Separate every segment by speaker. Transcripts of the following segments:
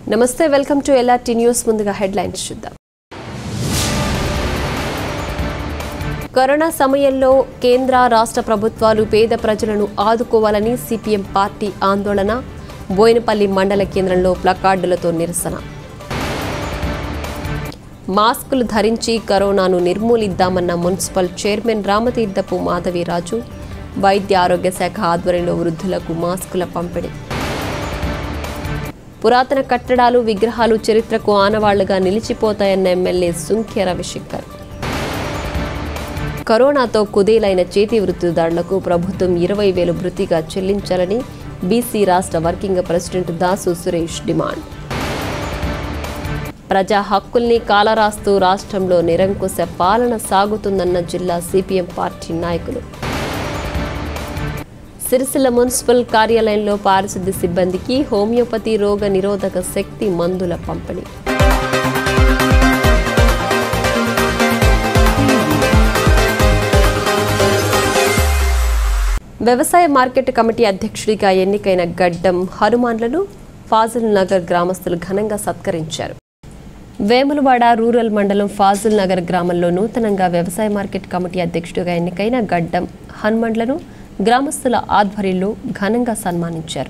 Speaker 1: నమస్తే welcome to LRT news ముందుగా headlines చూద్దాం కరోనా సమయంలో కేంద్ర రాష్ట్ర ప్రభుత్వాలు పేద ప్రజలను ఆదుకోవాలని సిపిఎం పార్టీ ఆందోళన బోయినపల్లి మండల కేంద్రంలో ప్లకార్డులతో నిరసన మాస్కులు ధరించి కరోనాను నిర్మూలిద్దామన్న మున్సిపల్ చైర్మన్ రామతీర్థపు మాధవీరాజు వైద్య ఆరోగ్య శాఖ ఆధ్వర్యంలో వృద్ధులకు మాస్కుల పంపిణీ పురాతన కట్టడాలు విగ్రహాలు చరిత్రకు ఆనవాళ్లుగా నిలిచిపోతాయన్న ఎమ్మెల్యే సుంఖ్య రవిశంకర్ కరోనాతో కుదేలైన చేతి వృత్తిదారులకు ప్రభుత్వం ఇరవై వేలు భృతిగా చెల్లించాలని బీసీ రాష్ట్ర working president Dasu Suresh demand ప్రజా హక్కుల్ని కాలరాస్తూ రాష్ట్రంలో నిరంకుశ పాలన సాగుతుందన్న జిల్లా సిపిఎం పార్టీ నాయకులు సిరిసిల్ల మున్సిపల్ కార్యాలయంలో పారిశుద్ధ్య సిబ్బందికి హోమియోపతి రోగ నిరోధక శక్తి మందుల పంపిణీ వ్యవసాయ మార్కెట్ కమిటీ అధ్యక్షుడిగా ఎన్నికైన గడ్డం హనుమాన్లను ఫాజిల్ నగర్ గ్రామస్తులు ఘనంగా సత్కరించారు వేములవాడ రూరల్ మండలం ఫాజిల్ నగర్ గ్రామంలో నూతనంగా వ్యవసాయ మార్కెట్ కమిటీ అధ్యక్షుడిగా ఎన్నికైన గడ్డం హనుమండ్లను గ్రామస్తుల ఆధ్వర్యంలో ఘనంగా సన్మానించారు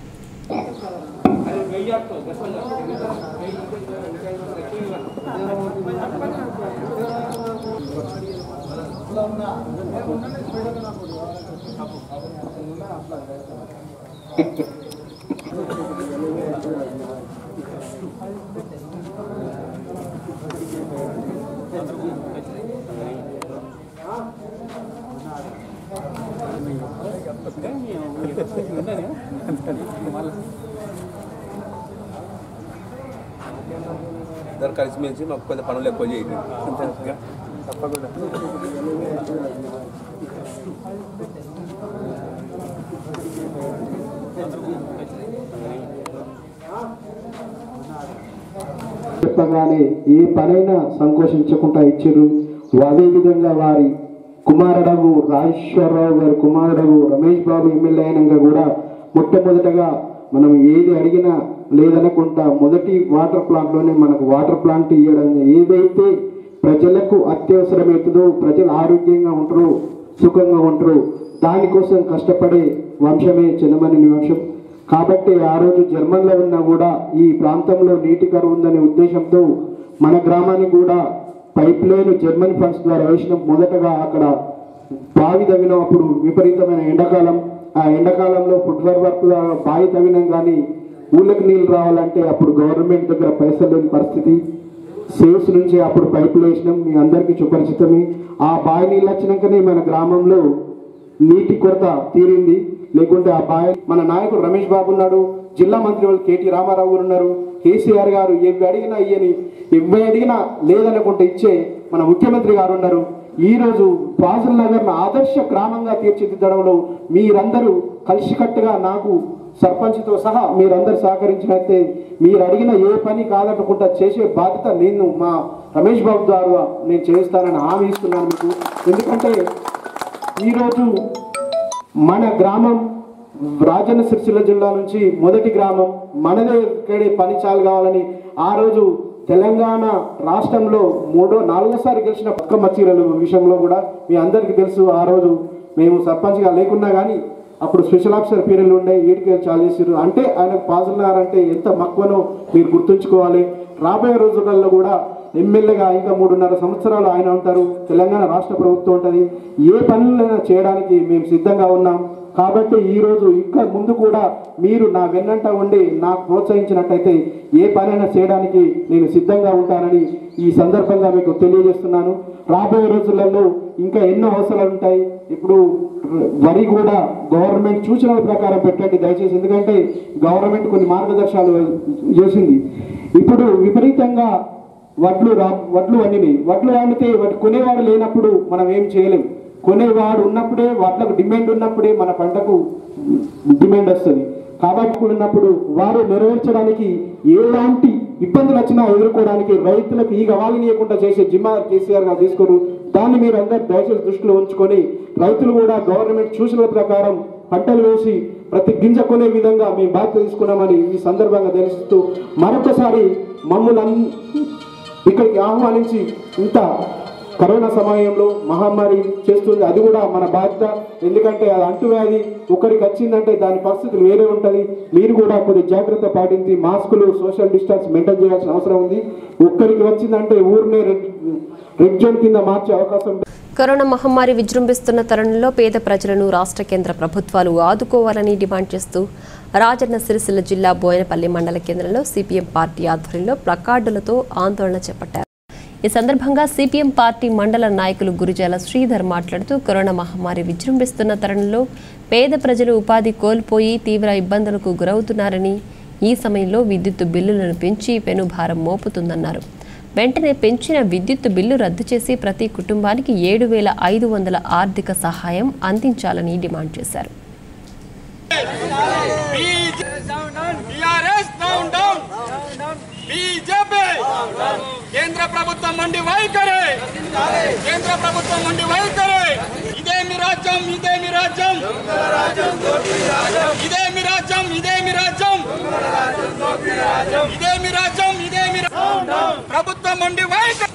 Speaker 2: ఇద్దరు కలిసిమెలిసి మాకు కొంత పనులు ఎక్కువ చేయండి తప్పకుండా
Speaker 3: చెప్పగానే ఏ పనైనా సంకోచించకుండా ఇచ్చారు అదేవిధంగా వారి కుమారుడగు రాజేశ్వరరావు గారి కుమారుడగు రమేష్ బాబు ఎమ్మెల్యే అయినాక కూడా మొట్టమొదటగా మనం ఏది అడిగినా లేదనకుండా మొదటి వాటర్ ప్లాంట్లోనే మనకు వాటర్ ప్లాంట్ ఇవ్వడం ఏదైతే ప్రజలకు అత్యవసరమవుతుందో ప్రజలు ఆరోగ్యంగా ఉంటారు సుఖంగా ఉంటారు దానికోసం కష్టపడే వంశమే చిన్నమని వంశం కాబట్టి ఆ రోజు జర్మన్లో ఉన్నా కూడా ఈ ప్రాంతంలో నీటి కరువు ఉందనే ఉద్దేశంతో మన గ్రామానికి కూడా పైప్ లైన్ జర్మన్ ఫండ్స్ ద్వారా వేసిన మొదటగా అక్కడ బావి తవ్వినప్పుడు విపరీతమైన ఎండాకాలం ఆ ఎండాకాలంలో ఫుట్వేర్ వర్క్ ద్వారా బావి తవ్వినాం కానీ ఊళ్ళకి నీళ్ళు రావాలంటే అప్పుడు గవర్నమెంట్ దగ్గర పైసలు లేని పరిస్థితి సేవ్స్ నుంచి అప్పుడు పైపులు వేసినాం మీ అందరికీ సుపరిచితమే ఆ బావి నీళ్ళు వచ్చినాకనే మన గ్రామంలో నీటి కొరత తీరింది లేకుంటే ఆ బావి మన నాయకుడు రమేష్ బాబు ఉన్నాడు జిల్లా మంత్రి వాళ్ళు కేటీ రామారావు గారు ఉన్నారు కేసీఆర్ గారు ఎవి అడిగినా ఇయ్యని ఎవి అడిగినా లేదనుకుంటే ఇచ్చే మన ముఖ్యమంత్రి గారు ఉన్నారు ఈ రోజు ఫాజుల్ నగర్ ఆదర్శ గ్రామంగా తీర్చిదిద్దడంలో మీరందరూ కలిసికట్టుగా నాకు సర్పంచ్తో సహా మీరందరూ సహకరించినట్టే మీరు అడిగిన ఏ పని కాదనుకుంటా చేసే బాధ్యత నేను మా రమేష్ బాబు ద్వారా నేను చేస్తానని హామీ ఇస్తున్నాను మీకు ఎందుకంటే ఈరోజు మన గ్రామం రాజన్న సిరిసిల్ల జిల్లా నుంచి మొదటి గ్రామం మనదే ఇక్కడే పని చాలు కావాలని ఆ రోజు తెలంగాణ రాష్ట్రంలో మూడో నాలుగోసారి గెలిచిన పక్క మచ్చీరల విషయంలో కూడా మీ అందరికీ తెలుసు ఆ రోజు మేము సర్పంచ్గా లేకున్నా కానీ అప్పుడు స్పెషల్ ఆఫీసర్ పీరియడ్లు ఉండే ఏటికి చాలు చేసారు అంటే ఆయనకు పాజున్నారు అంటే ఎంత మక్కువనో మీరు గుర్తుంచుకోవాలి రాబోయే రోజులలో కూడా ఎమ్మెల్యేగా ఇంకా మూడున్నర సంవత్సరాలు ఆయన ఉంటారు తెలంగాణ రాష్ట్ర ప్రభుత్వం ఉంటుంది ఏ పనులైనా చేయడానికి మేము సిద్ధంగా ఉన్నాం కాబట్టి ఈ రోజు ఇంకా ముందు కూడా మీరు నా వెన్నంట ఉండి నాకు ప్రోత్సహించినట్టయితే ఏ పనైనా చేయడానికి నేను సిద్ధంగా ఉంటానని ఈ సందర్భంగా మీకు తెలియజేస్తున్నాను రాబోయే రోజులలో ఇంకా ఎన్నో అవసరాలు ఉంటాయి ఇప్పుడు వరి కూడా గవర్నమెంట్ సూచనల ప్రకారం పెట్టండి దయచేసి ఎందుకంటే గవర్నమెంట్ కొన్ని మార్గదర్శకాలు చేసింది ఇప్పుడు విపరీతంగా వడ్లు రా వడ్లు వండినాయి వడ్లు వండితే వాటి కొనేవాడు లేనప్పుడు మనం ఏం చేయలేం కొనేవాడు ఉన్నప్పుడే వడ్లకు డిమాండ్ ఉన్నప్పుడే మన పంటకు డిమాండ్ వస్తుంది కాబట్టి ఉన్నప్పుడు వారు నెరవేర్చడానికి ఎలాంటి ఇబ్బందులు వచ్చినా ఎదుర్కోవడానికి రైతులకు ఈ గవాలినీయకుండా చేసే జిమ్మా కేసీఆర్ గారు తీసుకోరు దాన్ని మీరు అందరు దయచేసి దృష్టిలో ఉంచుకొని రైతులు కూడా గవర్నమెంట్ సూచనల ప్రకారం పంటలు వేసి ప్రతి గింజ కొనే విధంగా మేము బాధ్యత తీసుకున్నామని ఈ సందర్భంగా తెలుస్తూ మరొకసారి మమ్మల్ని ఇక్కడికి ఆహ్వానించి ఇంత కరోనా సమయంలో మహమ్మారి చేస్తుంది అది కూడా మన బాధ్యత ఎందుకంటే అది అంటువ్యాధి ఒకరికి వచ్చిందంటే దాని పరిస్థితులు వేరే ఉంటుంది మీరు కూడా కొద్ది జాగ్రత్త పాటించి మాస్కులు సోషల్ డిస్టెన్స్ మెయింటైన్ చేయాల్సిన అవసరం ఉంది ఒక్కరికి వచ్చిందంటే ఊరినే రెడ్ రెడ్ జోన్ కింద మార్చే అవకాశం ఉంది.
Speaker 1: కరోనా మహమ్మారి విజృంభిస్తున్న తరుణంలో పేద ప్రజలను రాష్ట్ర కేంద్ర ప్రభుత్వాలు ఆదుకోవాలని డిమాండ్ చేస్తూ రాజన్న సిరిసిల్ల జిల్లా బోయనపల్లి మండల కేంద్రంలో సిపిఎం పార్టీ ఆధ్వర్యంలో ప్లకార్డులతో ఆందోళన చేపట్టారు ఈ సందర్భంగా సిపిఎం పార్టీ మండల నాయకులు గురిజాల శ్రీధర్ మాట్లాడుతూ కరోనా మహమ్మారి విజృంభిస్తున్న తరుణంలో పేద ప్రజలు ఉపాధి కోల్పోయి తీవ్ర ఇబ్బందులకు గురవుతున్నారని ఈ సమయంలో విద్యుత్ బిల్లులను పెంచి పెనుభారం మోపుతుందన్నారు వెంటనే పెంచిన విద్యుత్ బిల్లు రద్దు చేసి ప్రతి కుటుంబానికి ఏడు వేల ఐదు వందల ఆర్థిక సహాయం అందించాలని డిమాండ్ చేశారు
Speaker 4: టిఆర్ఎస్ డౌన్ డౌన్ బీజేపీ కేంద్ర ప్రభుత్వం నుండి వైఖరి కేంద్ర ప్రభుత్వం నుండి వైఖరి ఇదే మీ రాజ్యం ఇదే మీ రాజ్యం ఇదే మీ రాజ్యం ఇదే మీ రాజ్యం ఇదే మీ రాజ్యం ఇదే మీ రా- ప్రభుత్వం నుండి వైఖరి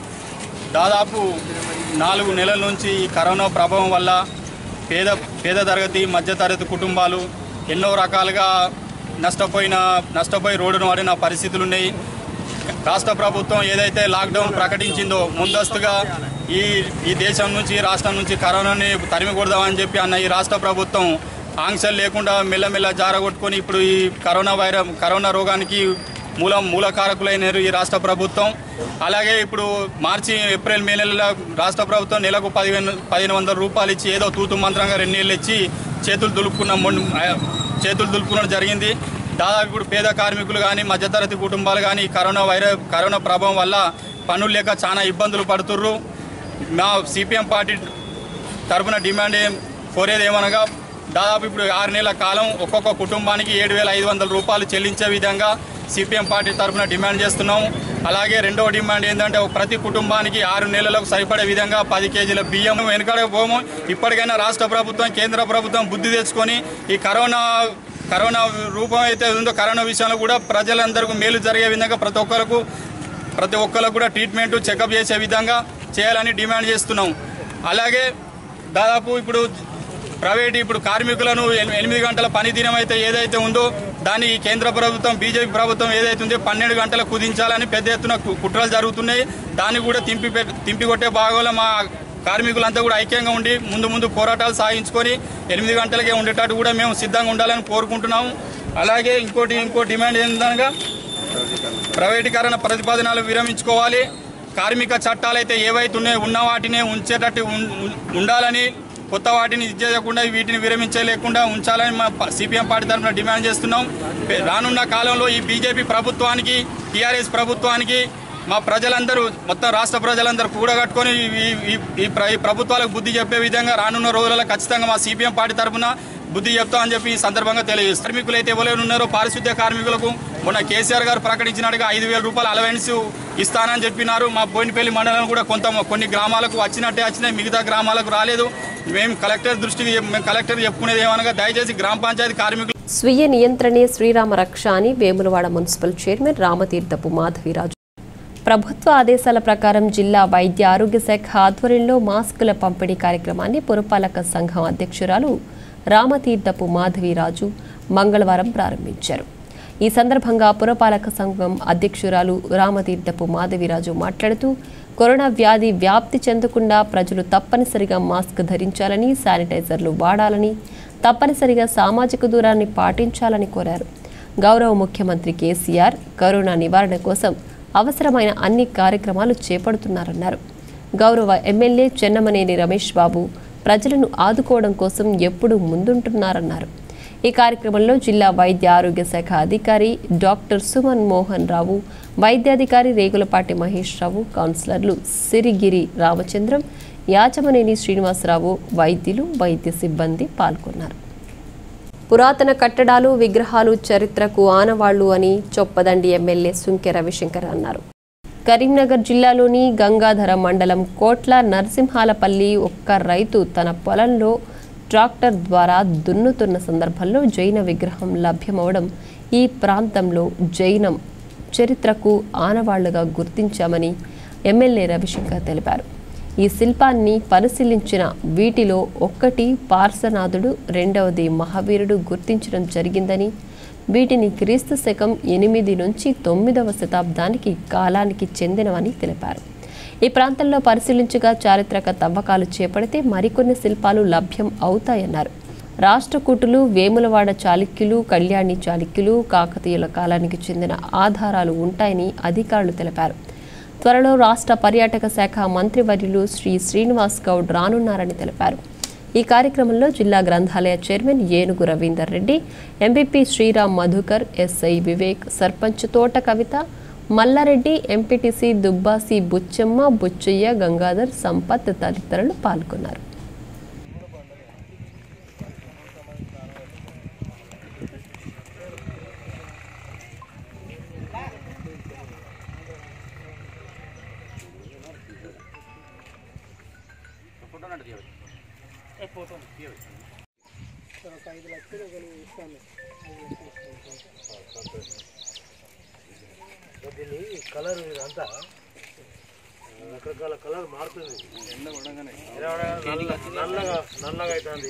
Speaker 4: దాదాపు నాలుగు నెలల నుంచి ఈ కరోనా ప్రభావం వల్ల పేద పేద తరగతి మధ్యతరగతి కుటుంబాలు ఎన్నో రకాలుగా నష్టపోయిన నష్టపోయి రోడ్డును పడిన పరిస్థితులు ఉన్నాయి రాష్ట్ర ప్రభుత్వం ఏదైతే లాక్డౌన్ ప్రకటించిందో ముందస్తుగా ఈ ఈ దేశం నుంచి ఈ రాష్ట్రం నుంచి కరోనాని తరిమి కొడదామని చెప్పి అన్న ఈ రాష్ట్ర ప్రభుత్వం ఆంక్షలు లేకుండా మెల్లమెల్ల జారగొట్టుకొని ఇప్పుడు ఈ కరోనా వైరస్ కరోనా రోగానికి మూల మూలకారకులైనారు ఈ రాష్ట్ర ప్రభుత్వం అలాగే ఇప్పుడు మార్చి ఏప్రిల్ మే నెలలో రాష్ట్ర ప్రభుత్వం నెలకు పదిహేను పదిహేను వందల రూపాయలు ఇచ్చి ఏదో తూతు మంత్రంగా రెండు నెలలు ఇచ్చి చేతులు దులుపుకున్న మొన్న- ఆ, చేతులు దులుపుకోవడం జరిగింది దాదాపు ఇప్పుడు పేద కార్మికులు కానీ మధ్యతరగతి కుటుంబాలు కానీ ఈ కరోనా వైరస్ కరోనా ప్రభావం వల్ల పనులు లేక చాలా ఇబ్బందులు పడుతుర్రు మా సిపిఎం పార్టీ తరపున డిమాండ్ ఏం కోరేది ఏమనగా దాదాపు ఇప్పుడు ఆరు నెలల కాలం ఒక్కొక్క కుటుంబానికి ఏడు వేల ఐదు వందల రూపాయలు చెల్లించే విధంగా సిపిఎం పార్టీ తరపున డిమాండ్ చేస్తున్నాం అలాగే రెండవ డిమాండ్ ఏంటంటే ఒక ప్రతి కుటుంబానికి ఆరు నెలలకు సరిపడే విధంగా పది కేజీల బియ్యం వెనుకడే పోము ఇప్పటికైనా రాష్ట్ర ప్రభుత్వం కేంద్ర ప్రభుత్వం బుద్ధి తెచ్చుకొని ఈ కరోనా కరోనా రూపం అయితే ఉందో కరోనా విషయంలో కూడా ప్రజలందరికీ మేలు జరిగే విధంగా ప్రతి ఒక్కరికి ప్రతి ఒక్కరికి కూడా ట్రీట్మెంట్ చెకప్ చేసే విధంగా చేయాలని డిమాండ్ చేస్తున్నాం అలాగే దాదాపు ఇప్పుడు ప్రైవేట్ ఇప్పుడు కార్మికులను ఎన్- ఎనిమిది గంటల పని దినం అయితే ఏదైతే ఉందో దాన్ని ఈ కేంద్ర ప్రభుత్వం బీజేపీ ప్రభుత్వం ఏదైతే ఉందో పన్నెండు గంటలకు కుదించాలని పెద్ద ఎత్తున కు- కుట్రలు జరుగుతున్నాయి దాన్ని కూడా తింపి పెట్- తింపి కొట్టే భాగంలో మా కార్మికులంతా కూడా ఐక్యంగా ఉండి ముందు ముందు పోరాటాలు సాగించుకొని ఎనిమిది గంటలకే ఉండేటట్టు కూడా మేము సిద్ధంగా ఉండాలని కోరుకుంటున్నాము అలాగే ఇంకోటి ఇంకో డిమాండ్ ఏంటనగా ప్రైవేటీకరణ ప్రతిపాదనలు విరమించుకోవాలి కార్మిక చట్టాలు అయితే ఏవైతే ఉన్నాయో ఉన్న వాటినే ఉంచేటట్టు ఉం- ఉం- ఉండాలని కొత్త వాటిని ఇది చేయకుండా వీటిని విరమించలేకుండా ఉంచాలని మా సిపిఎం పార్టీ తరఫున డిమాండ్ చేస్తున్నాం పె- రానున్న కాలంలో ఈ బీజేపీ ప్రభుత్వానికి టీఆర్ఎస్ ప్రభుత్వానికి మా ప్రజలందరూ మొత్తం రాష్ట్ర ప్రజలందరూ కూడగట్టుకొని ఈ- ఈ- ఈ ప్ర- ఈ ప్రభుత్వాలకు బుద్ధి చెప్పే విధంగా రానున్న రోజులలో ఖచ్చితంగా మా సిపిఎం పార్టీ తరఫున బుద్ధి చెప్తామని చెప్పి ఈ సందర్భంగా తెలియజేస్తారు కార్మికులు అయితే ఎవరైనా ఉన్నారో పారిశుద్ధ్య కార్మికులకు మొన్న కేసీఆర్ గారు ప్రకటించినట్టుగా ఐదు వేల రూపాయల అలవెన్స్ ఇస్తానని చెప్పినారు మా బోయినపల్లి మండలం కూడా కొంత కొన్ని గ్రామాలకు వచ్చినట్టే వచ్చినాయి మిగతా గ్రామాలకు రాలేదు మేము కలెక్టర్ దృష్టికి మేము కలెక్టర్ చెప్పుకునేది ఏమనగా దయచేసి గ్రామ పంచాయతీ కార్మికులు
Speaker 1: స్వీయ నియంత్రణే శ్రీరామ రక్ష అని వేములవాడ మున్సిపల్ చైర్మన్ రామతీర్థపు మాధవిరాజు ప్రభుత్వ ఆదేశాల ప్రకారం జిల్లా వైద్య ఆరోగ్య శాఖ ఆధ్వర్యంలో మాస్కుల పంపిణీ కార్యక్రమాన్ని పురపాలక సంఘం అధ్యక్షురాలు రామతీర్థపు మాధవిరాజు మంగళవారం ప్రారంభించారు ఈ సందర్భంగా పురపాలక సంఘం అధ్యక్షురాలు రామతీర్థపు మాధవిరాజు మాట్లాడుతూ కరోనా వ్యాధి వ్యాప్తి చెందకుండా ప్రజలు తప్పనిసరిగా మాస్క్ ధరించాలని శానిటైజర్లు వాడాలని తప్పనిసరిగా సామాజిక దూరాన్ని పాటించాలని కోరారు గౌరవ ముఖ్యమంత్రి కేసీఆర్ కరోనా నివారణ కోసం అవసరమైన అన్ని కార్యక్రమాలు చేపడుతున్నారన్నారు గౌరవ ఎమ్మెల్యే చెన్నమనేని రమేష్ బాబు ప్రజలను ఆదుకోవడం కోసం ఎప్పుడూ ముందుంటున్నారన్నారు ఈ కార్యక్రమంలో జిల్లా వైద్య ఆరోగ్య శాఖ అధికారి డాక్టర్ సుమన్ మోహన్ రావు వైద్యాధికారి రేగులపాటి మహేష్ రావు కౌన్సిలర్లు సిరిగిరి రామచంద్రం యాచమనేని శ్రీనివాసరావు వైద్యులు వైద్య సిబ్బంది పాల్గొన్నారు పురాతన కట్టడాలు విగ్రహాలు చరిత్రకు ఆనవాళ్లు అని చొప్పదండి ఎమ్మెల్యే సుంకె రవిశంకర్ అన్నారు కరీంనగర్ జిల్లాలోని గంగాధర మండలం కోట్ల నరసింహాలపల్లి ఒక్క రైతు తన పొలంలో ట్రాక్టర్ ద్వారా దున్నుతున్న సందర్భంలో జైన విగ్రహం లభ్యమవడం ఈ ప్రాంతంలో జైనం చరిత్రకు ఆనవాళ్లుగా గుర్తించామని ఎమ్మెల్యే రవిశంకర్ తెలిపారు ఈ శిల్పాన్ని పరిశీలించిన వీటిలో ఒక్కటి పార్శనాథుడు రెండవది మహావీరుడు గుర్తించడం జరిగిందని వీటిని క్రీస్తు శకం ఎనిమిది నుంచి తొమ్మిదవ శతాబ్దానికి కాలానికి చెందినవని తెలిపారు ఈ ప్రాంతంలో పరిశీలించగా చారిత్రక తవ్వకాలు చేపడితే మరికొన్ని శిల్పాలు లభ్యం అవుతాయన్నారు రాష్ట్రకూటులు వేములవాడ చాళుక్యులు కళ్యాణి చాళుక్యులు కాకతీయుల కాలానికి చెందిన ఆధారాలు ఉంటాయని అధికారులు తెలిపారు త్వరలో రాష్ట్ర పర్యాటక శాఖ మంత్రివర్యులు శ్రీ శ్రీనివాస్ గౌడ్ రానున్నారని తెలిపారు ఈ కార్యక్రమంలో జిల్లా గ్రంథాలయ chairman Enugu Ravinder Reddy MPP Sriram Madhukar SI Vivek sarpanch Thota Kavitha Mallareddy MPTC Dubbasi Bucchamma Bucchaiah Gangadhar Sampath తదితరులు పాల్గొన్నారు
Speaker 5: దీన్ని కలర్ ఇదంతా రకరకాల కలర్ మారుతుంది నల్ల- నల్లగా నల్లగా అవుతుంది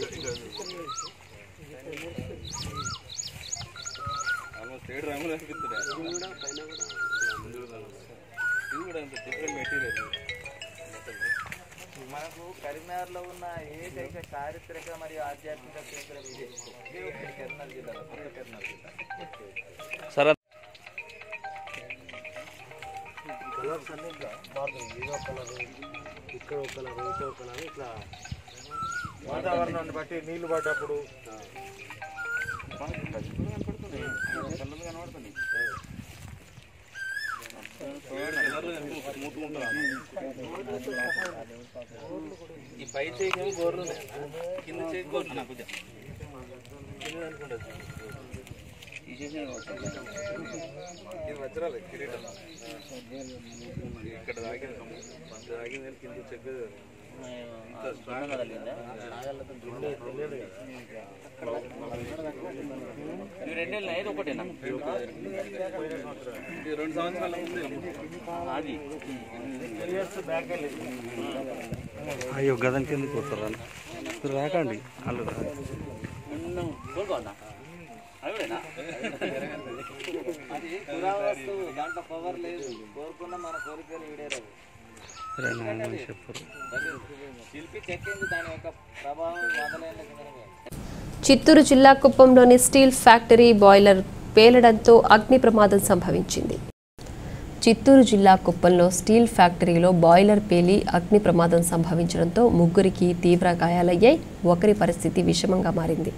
Speaker 2: ఆల్మోస్ట్ ఏడు రంగులు అనిపిస్తున్నాయి ఇది కూడా అంత డిఫరెంట్ మెటీరియల్
Speaker 6: మనకు కరీంనగర్లో ఉన్న ఏకైక చారిత్రక మరియు ఆధ్యాత్మిక కేంద్రం ఇది ఇదే ఒకటి కరీంనగర్ జిల్లాలో కొత్త కరీంనగర్ జిల్లా
Speaker 5: కలర్స్ అన్ని ఇట్లా మారుతుంది ఇదో కలర్ ఇక్కడ ఒక కలర్ ఇక్కడ ఒక కలర్ ఇట్లా వాతావరణాన్ని బట్టి నీళ్లు పడ్డప్పుడు
Speaker 6: ఈ పై చేయి గోర్లు ఉన్నాయి. కింద చేయి గోర్లు నాకు కొంచెం.
Speaker 2: ఇది వజ్రాలు కిరీటం ఇక్కడ తాగింది మంచి తాగింది కింద చెక్
Speaker 6: ఇవి రెండేళ్ళు ఇది ఒకటేనా
Speaker 2: ఇది రెండు సంవత్సరాల ముందు
Speaker 6: అది
Speaker 7: అయ్యో గదని కిందకి వస్తారా మీరు రాకండి వాళ్ళు రా
Speaker 6: కోరుకోవద్దా అది కూడానా? అది పురావస్తు దాంట్లో పవర్ లేదు కోరుకున్న మన కోరికలు ఈడేరావు
Speaker 7: రండి అని చెప్పారు
Speaker 6: శిల్పి చెక్కింది దాని యొక్క ప్రభావం వందలేళ్ళ కింద
Speaker 1: చిత్తూరు జిల్లా కుప్పంలోని స్టీల్ ఫ్యాక్టరీ బాయిలర్ పేలడంతో అగ్ని ప్రమాదం సంభవించింది చిత్తూరు జిల్లా కుప్పంలో స్టీల్ ఫ్యాక్టరీలో బాయిలర్ పేలి అగ్ని ప్రమాదం సంభవించడంతో ముగ్గురికి తీవ్ర గాయాలయ్యాయి ఒకరి పరిస్థితి విషమంగా మారింది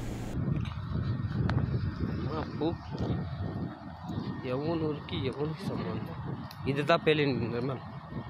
Speaker 8: ఎవరికి ఎవరికి సంబంధం ఇది తప్పేలేండి నిర్మల్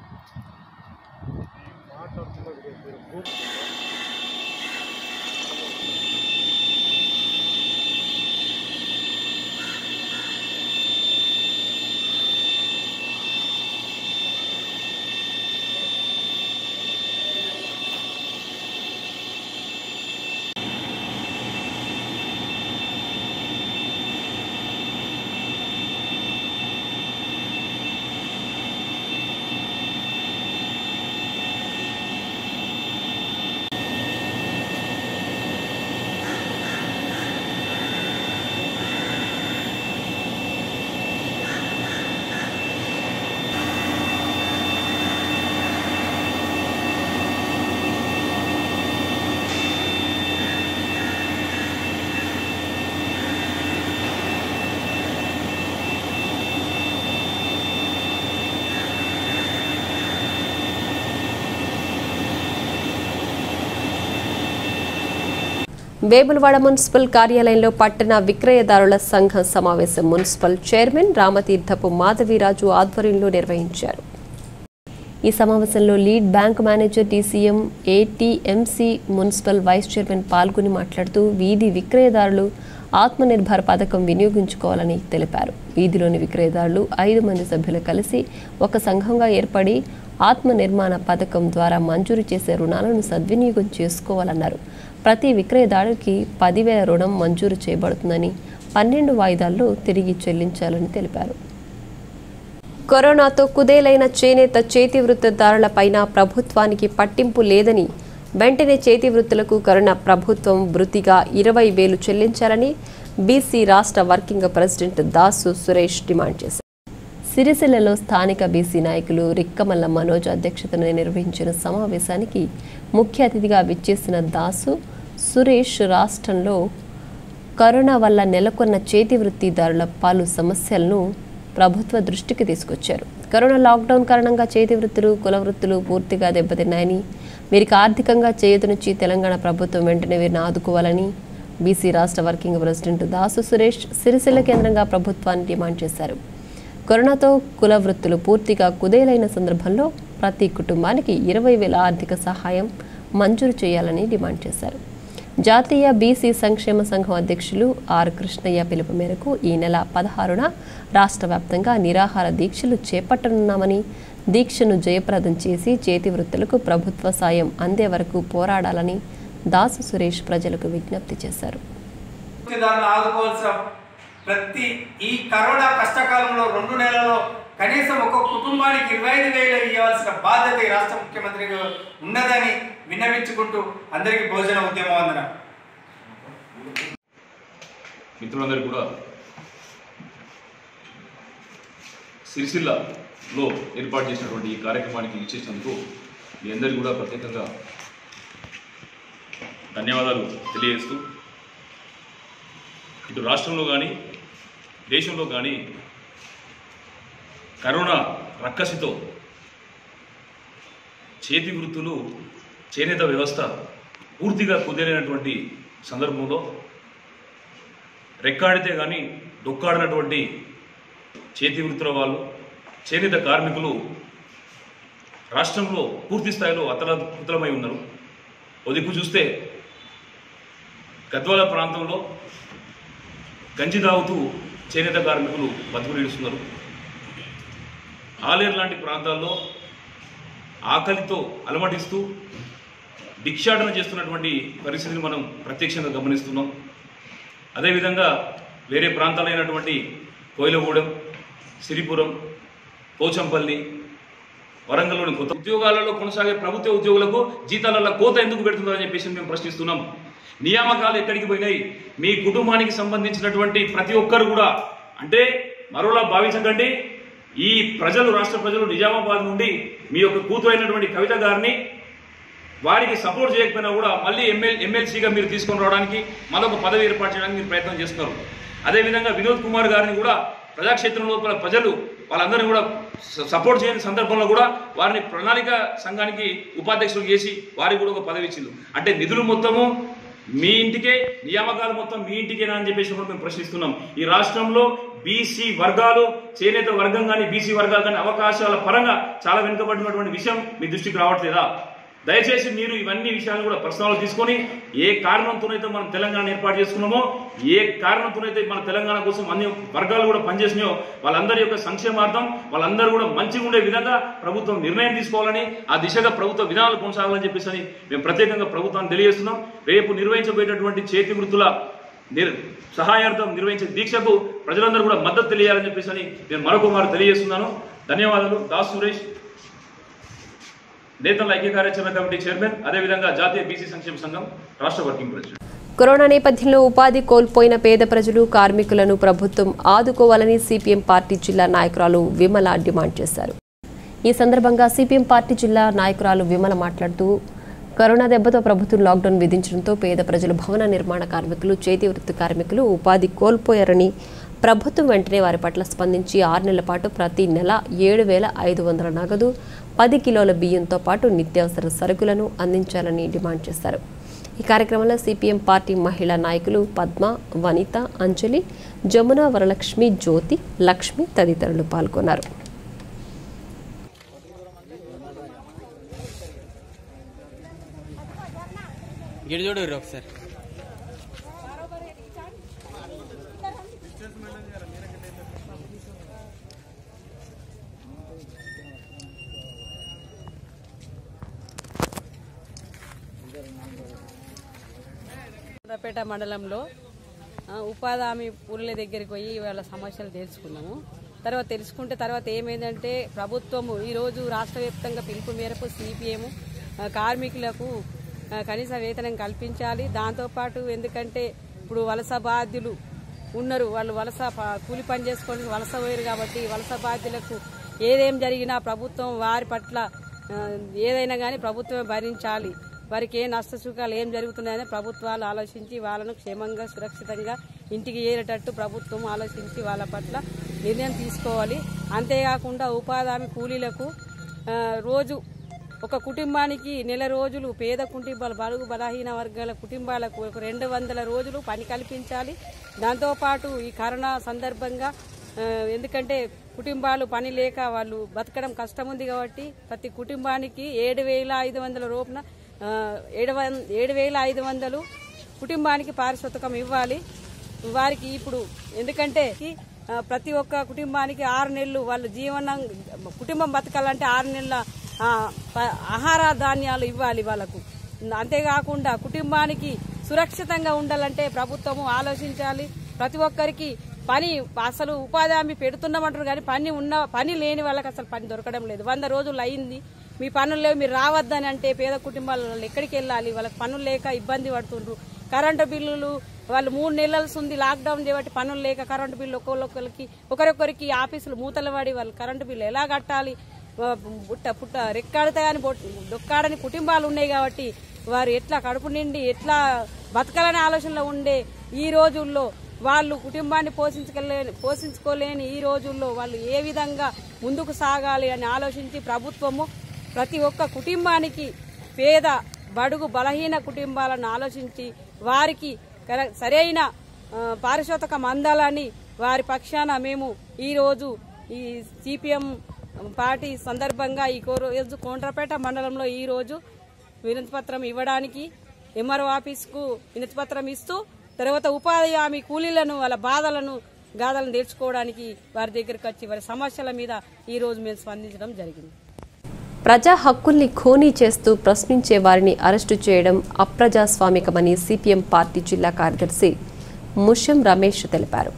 Speaker 1: వేములవాడ మున్సిపల్ కార్యాలయంలో పట్టణ విక్రయదారుల సంఘం సమావేశం మున్సిపల్ చైర్మన్ రామతీర్థపు మాధవీరాజు ఆధ్వర్యంలో నిర్వహించారు ఈ సమావేశంలో lead bank manager DCM ATMC municipal vice chairman పాల్గొని మాట్లాడుతూ వీధి విక్రయదారులు ఆత్మనిర్భర్ పథకం వినియోగించుకోవాలని తెలిపారు వీధిలోని విక్రయదారులు ఐదు మంది సభ్యులు కలిసి ఒక సంఘంగా ఏర్పడి ఆత్మ నిర్మాణ పథకం ద్వారా మంజూరు చేసే రుణాలను సద్వినియోగం చేసుకోవాలన్నారు ప్రతి విక్రయదారుడికి పదివేల రుణం మంజూరు చేయబడుతుందని పన్నెండు వాయిదాల్లో తిరిగి చెల్లించాలని తెలిపారు కరోనాతో కుదేలైన చేనేత చేతి వృత్తిదారులపైన ప్రభుత్వానికి పట్టింపు లేదని వెంటనే చేతి వృత్తులకు కరోనా ప్రభుత్వం వృత్తిగా ఇరవై వేలు చెల్లించాలని బీసీ రాష్ట్ర working president Dasu Suresh demand చేశారు సిరిసిల్లలో స్థానిక బీసీ నాయకులు రిక్కమల్ల మనోజ్ అధ్యక్షతన నిర్వహించిన సమావేశానికి ముఖ్య అతిథిగా విచ్చేసిన దాసు సురేష్ రాష్ట్రంలో కరోనా వల్ల నెలకొన్న చేతి వృత్తిదారుల పలు సమస్యలను ప్రభుత్వ దృష్టికి తీసుకొచ్చారు కరోనా లాక్డౌన్ కారణంగా చేతి వృత్తులు కుల వృత్తులు పూర్తిగా దెబ్బతిన్నాయని వీరికి ఆర్థికంగా చేయుతనిచ్చి తెలంగాణ ప్రభుత్వం వెంటనే వీరిని ఆదుకోవాలని బీసీ రాష్ట్ర వర్కింగ్ ప్రెసిడెంట్ దాసు సురేష్ సిరిసిల్ల కేంద్రంగా ప్రభుత్వాన్ని డిమాండ్ చేశారు కరోనాతో కుల వృత్తులు పూర్తిగా కుదేలైన సందర్భంలో ప్రతి కుటుంబానికి ఇరవై వేల ఆర్థిక సహాయం మంజూరు చేయాలని డిమాండ్ చేశారు జాతీయ బీసీ సంక్షేమ సంఘం అధ్యక్షులు ఆర్ కృష్ణయ్య పిలుపు మేరకు ఈ నెల పదహారున రాష్ట్ర వ్యాప్తంగా నిరాహార దీక్షలు చేపట్టనున్నామని దీక్షను జయప్రదం చేసి చేతి వృత్తులకు ప్రభుత్వ సాయం అందే వరకు పోరాడాలని దాసు సురేష్ ప్రజలకు విజ్ఞప్తి చేశారు
Speaker 9: వృత్తిదారులను ఆదుకోవాల్సిన ప్రతి ఈ కరోనా కష్టకాలంలో రెండు నెలల్లో కనీసం ఒక కుటుంబానికి ఇరవై ఐదు వేలు ఇవ్వాల్సిన బాధ్యత ఈ రాష్ట్ర ముఖ్యమంత్రికి ఉన్నదని విన్నవించుకుంటూ అందరికీ భోజన ఉద్యమం వందన
Speaker 10: మిత్రులందరూ కూడా సిరిసిల్లలో ఏర్పాటు చేసినటువంటి ఈ కార్యక్రమానికి ఇచ్చేసినందుకు మీ అందరికీ కూడా ప్రత్యేకంగా ధన్యవాదాలు తెలియజేస్తూ ఇటు రాష్ట్రంలో కానీ దేశంలో కానీ కరోనా రక్కసితో చేతి వృత్తులు చేనేత వ్యవస్థ పూర్తిగా కుదేలైనటువంటి సందర్భంలో రెక్కాడితే కానీ డొక్కాడినటువంటి చేతి వృత్తుల వాళ్ళు చేనేత కార్మికులు రాష్ట్రంలో పూర్తి స్థాయిలో అతలకుతలమై ఉన్నారు ఓ దిక్కు చూస్తే గద్వాల ప్రాంతంలో గంజి తాగుతూ చేనేత కార్మికులు బతుకులీడుస్తున్నారు ఆలేరు లాంటి ప్రాంతాల్లో ఆకలితో అలమటిస్తూ భిక్షాటన చేస్తున్నటువంటి పరిస్థితిని మనం ప్రత్యక్షంగా గమనిస్తున్నాం అదేవిధంగా వేరే ప్రాంతాలైనటువంటి కోయిలగూడెం సిరిపురం పోచంపల్లి వరంగల్లోని కొత్త ఉద్యోగాలలో కొనసాగే ప్రభుత్వ ఉద్యోగులకు జీతాలలో కోత ఎందుకు పెడుతుందని చెప్పేసి మేము ప్రశ్నిస్తున్నాం నియామకాలు ఎక్కడికి పోయినాయి మీ కుటుంబానికి సంబంధించినటువంటి ప్రతి ఒక్కరు కూడా అంటే మరోలా భావించకండి ఈ ప్రజలు రాష్ట్ర ప్రజలు నిజామాబాద్ నుండి మీ యొక్క కూతురు అయినటువంటి కవిత గారిని వారికి సపోర్ట్ చేయకపోయినా కూడా మళ్ళీ ఎమ్మెల్ ఎమ్మెల్సీగా మీరు తీసుకొని రావడానికి మరొక పదవి ఏర్పాటు చేయడానికి మీరు ప్రయత్నం చేస్తున్నారు అదేవిధంగా వినోద్ కుమార్ గారిని కూడా ప్రజాక్షేత్రం లోపల ప్రజలు వాళ్ళందరినీ కూడా స- సపోర్ట్ చేయని సందర్భంలో కూడా వారిని ప్రణాళిక సంఘానికి ఉపాధ్యక్షులు చేసి వారికి కూడా ఒక పదవి ఇచ్చింది అంటే నిధులు మొత్తము మీ ఇంటికే నియామకాలు మొత్తం మీ ఇంటికేనా అని చెప్పేసి కూడా మేము ప్రశ్నిస్తున్నాం ఈ రాష్ట్రంలో బీసీ వర్గాలు చేనేత వర్గం కానీ బీసీ వర్గాలు కానీ అవకాశాల పరంగా చాలా వెనుకబడినటువంటి విషయం మీ దృష్టికి రావట్లేదా దయచేసి మీరు ఇవన్నీ విషయాలు కూడా ప్రశ్నలు తీసుకొని ఏ కారణంతోనైతే మనం తెలంగాణ ఏర్పాటు చేసుకున్నామో ఏ కారణంతోనైతే మన తెలంగాణ కోసం అన్ని వర్గాలు కూడా పనిచేసినాయో వాళ్ళందరి యొక్క సంక్షేమార్థం వాళ్ళందరూ కూడా మంచిగా ఉండే విధంగా ప్రభుత్వం నిర్ణయం తీసుకోవాలని ఆ దిశగా ప్రభుత్వ విధానాలు కొనసాగాలని చెప్పేసి అని మేము ప్రత్యేకంగా ప్రభుత్వాన్ని తెలియజేస్తున్నాం రేపు నిర్వహించబోయేటటువంటి చేతి వృత్తుల నిర్ సహాయార్థం నిర్వహించే దీక్షకు ప్రజలందరూ కూడా మద్దతు తెలియాలని చెప్పేసి అని నేను మరొక మారు తెలియజేస్తున్నాను ధన్యవాదాలు దాస్ సురేష్ నేతల ఐక్య కార్యాచరణ కమిటీ చైర్మన్ అదేవిధంగా జాతీయ బీసీ సంక్షేమ సంఘం రాష్ట్ర వర్కింగ్ ప్రెసిడెంట్
Speaker 1: కరోనా నేపథ్యంలో ఉపాధి కోల్పోయిన పేద ప్రజలు కార్మికులను ప్రభుత్వం ఆదుకోవాలని సిపిఎం పార్టీ జిల్లా నాయకురాలు విమల డిమాండ్ చేశారు ఈ సందర్భంగా సిపిఎం పార్టీ జిల్లా నాయకురాలు విమల మాట్లాడుతూ కరోనా దెబ్బతో ప్రభుత్వం లాక్డౌన్ విధించడంతో పేద ప్రజలు భవన నిర్మాణ కార్మికులు చేతి వృత్తి కార్మికులు ఉపాధి కోల్పోయారని ప్రభుత్వం వెంటనే వారి పట్ల స్పందించి ఆరు నెలల పాటు ప్రతి నెల ఏడు వేల ఐదు వందల నగదు పది కిలోల బియ్యంతో పాటు నిత్యావసర సరుకులను అందించాలని డిమాండ్ చేశారు ఈ కార్యక్రమంలో సిపిఎం పార్టీ మహిళా నాయకులు పద్మ వనిత అంజలి జమున వరలక్ష్మి జ్యోతి లక్ష్మి తదితరులు పాల్గొన్నారు
Speaker 8: గిడి చూడు ఒకసారి
Speaker 11: కొండ్రపేట మండలంలో ఆ, ఉపాధి హామీ పూర్ల దగ్గరికి పోయి వాళ్ళ సమస్యలు తెలుసుకున్నాము తర్వాత తెలుసుకుంటే తర్వాత ఏమైందంటే ప్రభుత్వము ఈరోజు రాష్ట్ర వ్యాప్తంగా పిలుపు మేరకు సిపిఎం కార్మికులకు ఆ, కనీస వేతనం కల్పించాలి దాంతోపాటు ఎందుకంటే ఇప్పుడు వలస బాధ్యులు ఉన్నారు వాళ్ళు వలస ప- కూలి పని చేసుకొని వలస పోయారు కాబట్టి వలస బాధ్యులకు ఏదేం జరిగినా ప్రభుత్వం వారి పట్ల ఆ, ఏదైనా కానీ ప్రభుత్వమే భరించాలి వారికి ఏ నష్ట సుఖాలు ఏం జరుగుతున్నాయని ప్రభుత్వాలు ఆలోచించి వాళ్ళను క్షేమంగా సురక్షితంగా ఇంటికి చేరేటట్టు ప్రభుత్వం ఆలోచించి వాళ్ళ పట్ల నిర్ణయం తీసుకోవాలి అంతేకాకుండా ఉపాధి హామీ కూలీలకు ఆ, రోజు ఒక కుటుంబానికి నెల రోజులు పేద కుటుంబాలు బడుగు బలహీన వర్గాల కుటుంబాలకు ఒక రెండు వందల రోజులు పని కల్పించాలి దాంతోపాటు ఈ కరోనా సందర్భంగా ఆ, ఎందుకంటే కుటుంబాలు పని లేక వాళ్ళు బతకడం కష్టం ఉంది కాబట్టి ప్రతి కుటుంబానికి ఏడు వేల ఐదు వందల రూపున ఆ, ఏడు వం- ఏడు వేల ఐదు వందలు కుటుంబానికి పారిశోతకం ఇవ్వాలి వారికి ఇప్పుడు ఎందుకంటే ఆ, ప్రతి ఒక్క కుటుంబానికి ఆరు నెలలు వాళ్ళ జీవనం కుటుంబం బతకాలంటే ఆరు నెలల ఆ, ప- ఆహార ధాన్యాలు ఇవ్వాలి వాళ్ళకు అంతేకాకుండా కుటుంబానికి సురక్షితంగా ఉండాలంటే ప్రభుత్వము ఆలోచించాలి ప్రతి ఒక్కరికి పని అసలు ఉపాధి హామీ పెడుతున్నామంటారు కానీ పని ఉన్న పని లేని వాళ్ళకి అసలు పని దొరకడం లేదు వంద రోజులు అయింది మీ పనులు లేవు మీరు రావద్దని అంటే పేద కుటుంబాల వాళ్ళు ఎక్కడికి వెళ్ళాలి వాళ్ళకి పనులు లేక ఇబ్బంది పడుతుండ్రు కరెంటు బిల్లులు వాళ్ళు మూడు నెలలు ఉంది లాక్డౌన్ చేయబట్టి పనులు లేక కరెంటు బిల్లు ఒక్కొక్కరికి ఒకరొకరికి ఆఫీసులు మూతలు పడి వాళ్ళు కరెంటు బిల్లు ఎలా కట్టాలి ఆ, పుట్ట పుట్ట రెక్కాడితే కానీ డొక్కాడని కుటుంబాలు ఉన్నాయి కాబట్టి వారు ఎట్లా కడుపు నిండి ఎట్లా బతకాలనే ఆలోచనలో ఉండే ఈ రోజుల్లో వాళ్ళు కుటుంబాన్ని పోషించలేని పోషించుకోలేని ఈ రోజుల్లో వాళ్ళు ఏ విధంగా ముందుకు సాగాలి అని ఆలోచించి ప్రభుత్వము ప్రతి ఒక్క కుటుంబానికి పేద బడుగు బలహీన కుటుంబాలను ఆలోచించి వారికి కర- సరైన ఆ, పారితోషికం అందాలని వారి పక్షాన మేము ఈరోజు ఈ సిపిఎం పార్టీ సందర్భంగా ఈ కో- రోజు కోండ్రపేట మండలంలో ఈ రోజు వినతి పత్రం ఇవ్వడానికి ఎంఆర్ఓ ఆఫీస్కు వినతి పత్రం ఇస్తూ తర్వాత ఉపాధి హామీ కూలీలను వాళ్ళ బాధలను గాథలను తీర్చుకోవడానికి వారి దగ్గరికి వచ్చి వారి సమస్యల మీద ఈ రోజు మేము స్పందించడం జరిగింది
Speaker 1: ప్రజా హక్కుల్ని ఖోనీ చేస్తూ ప్రశ్నించే వారిని అరెస్టు చేయడం అప్రజాస్వామికమని సిపిఎం పార్టీ జిల్లా కార్యదర్శి ముషం రమేష్ తెలిపారు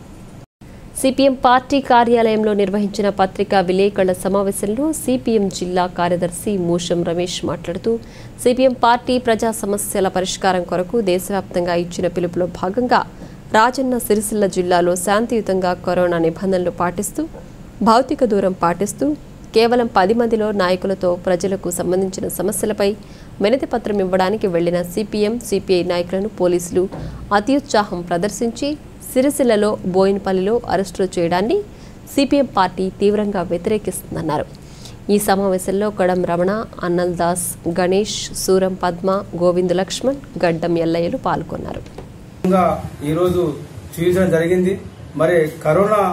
Speaker 1: సిపిఎం పార్టీ కార్యాలయంలో నిర్వహించిన పత్రికా విలేకరుల సమావేశంలో సిపిఎం జిల్లా కార్యదర్శి మూషం రమేష్ మాట్లాడుతూ సిపిఎం పార్టీ ప్రజా సమస్యల పరిష్కారం కొరకు దేశవ్యాప్తంగా ఇచ్చిన పిలుపులో భాగంగా రాజన్న సిరిసిల్ల జిల్లాలో శాంతియుతంగా కరోనా నిబంధనలు పాటిస్తూ భౌతిక దూరం పాటిస్తూ కేవలం పది మందిలో నాయకులతో ప్రజలకు సంబంధించిన సమస్యలపై వినతి పత్రం ఇవ్వడానికి వెళ్లిన సిపిఎం సిపిఐ నాయకులను పోలీసులు అత్యుత్సాహం ప్రదర్శించి సిరిసిల్లలో బోయిన్పల్లిలో అరెస్టులు చేయడాన్ని సిపిఎం పార్టీ తీవ్రంగా వ్యతిరేకిస్తుందన్నారు ఈ సమావేశంలో గడం రమణ అన్నల్ దాస్ గణేష్ సూరం పద్మ గోవింద్ లక్ష్మణ్ గడ్డం ఎల్లయ్యలు పాల్గొన్నారు
Speaker 12: విధంగా ఈరోజు చూపించడం జరిగింది మరి కరోనా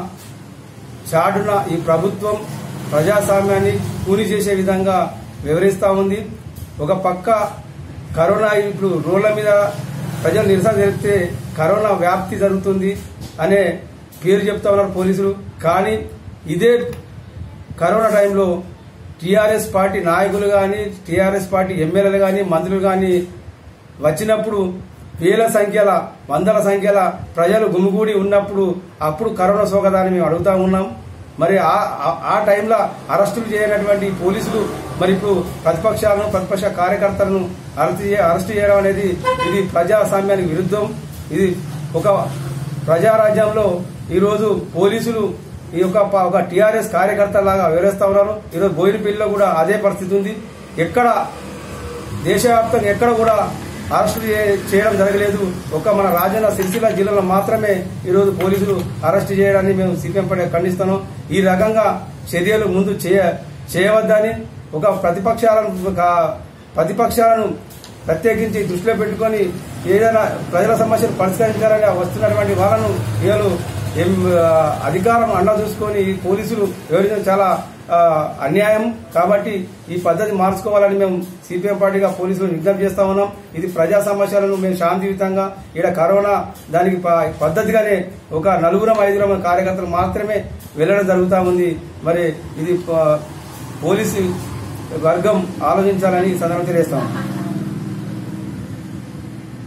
Speaker 12: చాటున ఈ ప్రభుత్వం ప్రజాస్వామ్యాన్ని కూలి చేసే విధంగా వివరిస్తా ఉంది ఒక పక్క కరోనా ఇప్పుడు రోడ్ల మీద ప్రజలు నిరసన జరిపితే కరోనా వ్యాప్తి జరుగుతుంది అనే పేరు చెప్తా ఉన్నారు పోలీసులు కానీ ఇదే కరోనా టైంలో టీఆర్ఎస్ పార్టీ నాయకులు కానీ టీఆర్ఎస్ పార్టీ ఎమ్మెల్యేలు కానీ మంత్రులు కానీ వచ్చినప్పుడు వేల సంఖ్యల వందల సంఖ్యల ప్రజలు గుమిగూడి ఉన్నప్పుడు అప్పుడు కరోనా సోకదాన్ని మేము అడుగుతా ఉన్నాం మరి ఆ- ఆ- ఆ టైంలో అరెస్టులు చేయనటువంటి పోలీసులు మరి ఇప్పుడు ప్రతిపక్షాలను ప్రతిపక్ష కార్యకర్తలను అరెస్ట్ చే- అరెస్ట్ చేయడం అనేది ఇది ప్రజాస్వామ్యానికి విరుద్ధం ఇది ఒక ప్రజారాజ్యంలో ఈరోజు పోలీసులు ఈ యొక్క ప- ఒక టీఆర్ఎస్ కార్యకర్త లాగా వివరిస్తా ఉన్నారు ఈరోజు బోయినపల్లిలో కూడా అదే పరిస్థితి ఉంది ఎక్కడ దేశవ్యాప్తంగా ఎక్కడ కూడా అరెస్టు చే- చేయడం జరగలేదు ఒక మన రాజన్న సిరిసిల్ల జిల్లాలో మాత్రమే ఈరోజు పోలీసులు అరెస్ట్ చేయడాన్ని మేము సిపిఎం పడే ఖండిస్తున్నాం ఈ రకంగా చర్యలు ముందు చేయ చేయవద్దని ఒక ప్రతిపక్షాలను ఒక ప్రతిపక్షాలను ప్రత్యేకించి దృష్టిలో పెట్టుకొని ఏదైనా ప్రజల సమస్యలు పరిష్కరించాలని వస్తున్నటువంటి వాళ్ళను వీళ్ళు ఏం, ఆ, అధికారం అండ చూసుకొని ఈ పోలీసులు వివరించడం చాలా ఆ, అన్యాయం కాబట్టి ఈ పద్ధతి మార్చుకోవాలని మేము సిపిఎం పార్టీగా పోలీసులు విజ్ఞప్తి చేస్తా ఉన్నాం ఇది ప్రజా సమస్యలను మేము శాంతియుతంగా ఇక్కడ కరోనా దానికి ప- పద్ధతిగానే ఒక నలుగురం ఐదుగురం కార్యకర్తలు మాత్రమే వెళ్ళడం జరుగుతా ఉంది మరి ఇది ప- పోలీసు వర్గం ఆలోచించాలని ఈ సందర్భంగా తెలియస్తాం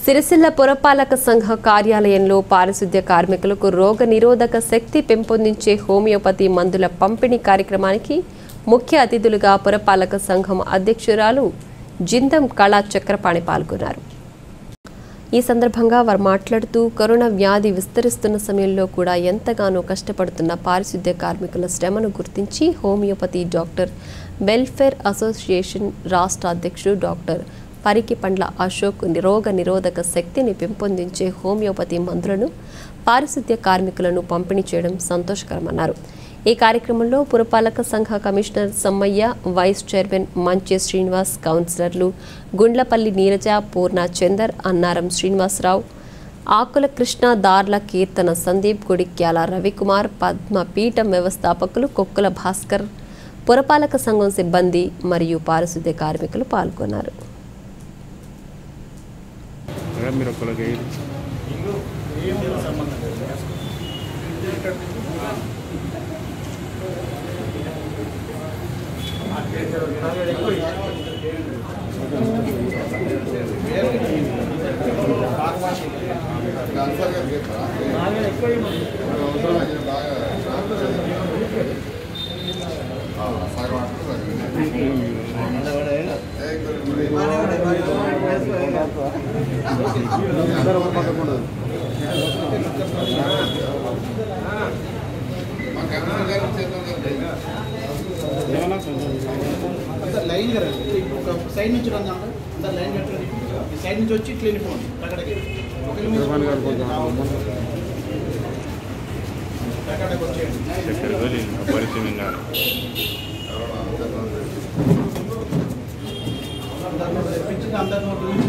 Speaker 1: సిరిసిల్ల పురపాలక సంఘ కార్యాలయంలో పారిశుద్ధ్య కార్మికులకు రోగ నిరోధక శక్తి పెంపొందించే హోమియోపతి మందుల పంపిణీ కార్యక్రమానికి ముఖ్య అతిథులుగా పురపాలక సంఘం అధ్యక్షురాలు జిందం కళా చక్రపాణి పాల్గొన్నారు ఈ సందర్భంగా వారు మాట్లాడుతూ కరోనా వ్యాధి విస్తరిస్తున్న సమయంలో కూడా ఎంతగానో కష్టపడుతున్న పారిశుద్ధ్య కార్మికుల శ్రమను గుర్తించి హోమియోపతి డాక్టర్ వెల్ఫేర్ అసోసియేషన్ రాష్ట్ర అధ్యక్షుడు డాక్టర్ పరికి పండ్ల అశోక్ రోగ నిరోధక శక్తిని పెంపొందించే హోమియోపతి మందులను పారిశుద్ధ్య కార్మికులను పంపిణీ చేయడం సంతోషకరమన్నారు ఈ కార్యక్రమంలో పురపాలక సంఘ commissioner Sammaiah vice chairman Manche Srinivas కౌన్సిలర్లు గుండ్లపల్లి నీరజ పూర్ణ చందర్ అన్నారం శ్రీనివాసరావు ఆకుల కృష్ణ దార్ల కీర్తన సందీప్ గుడిక్యాల రవికుమార్ పద్మ పీఠం వ్యవస్థాపకులు కొక్కుల భాస్కర్ పురపాలక సంఘం సిబ్బంది మరియు పారిశుద్ధ్య కార్మికులు పాల్గొన్నారు
Speaker 7: మీరు ఒక్కరికి
Speaker 13: లైన్ రండి ఒక సైడ్ నుంచి రండి అందరు లైన్ కట్టండి ఈ సైడ్ నుంచి వచ్చి ఇట్లా వెళ్ళిపోండి అక్కడికి ఒకరి మీద అక్కడికి వచ్చేయండి అందరిలో తెప్పించింది అందరి నోటి నుంచి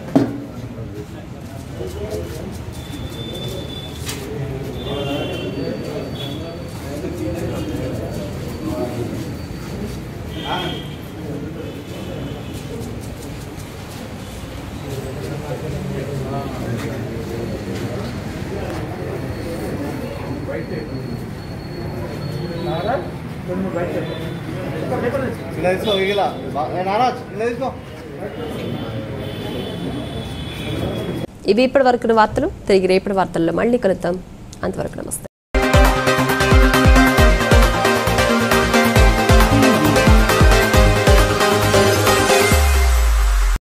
Speaker 5: ఇలా తీసుకో ఇలా నారాజ్ ఇలా తీసుకో
Speaker 1: ఇవి ఇప్పటి వరకు వార్తలు తిరిగి రేపటి వార్తల్లో మళ్ళీ కలుద్దాం అంతవరకు నమస్తే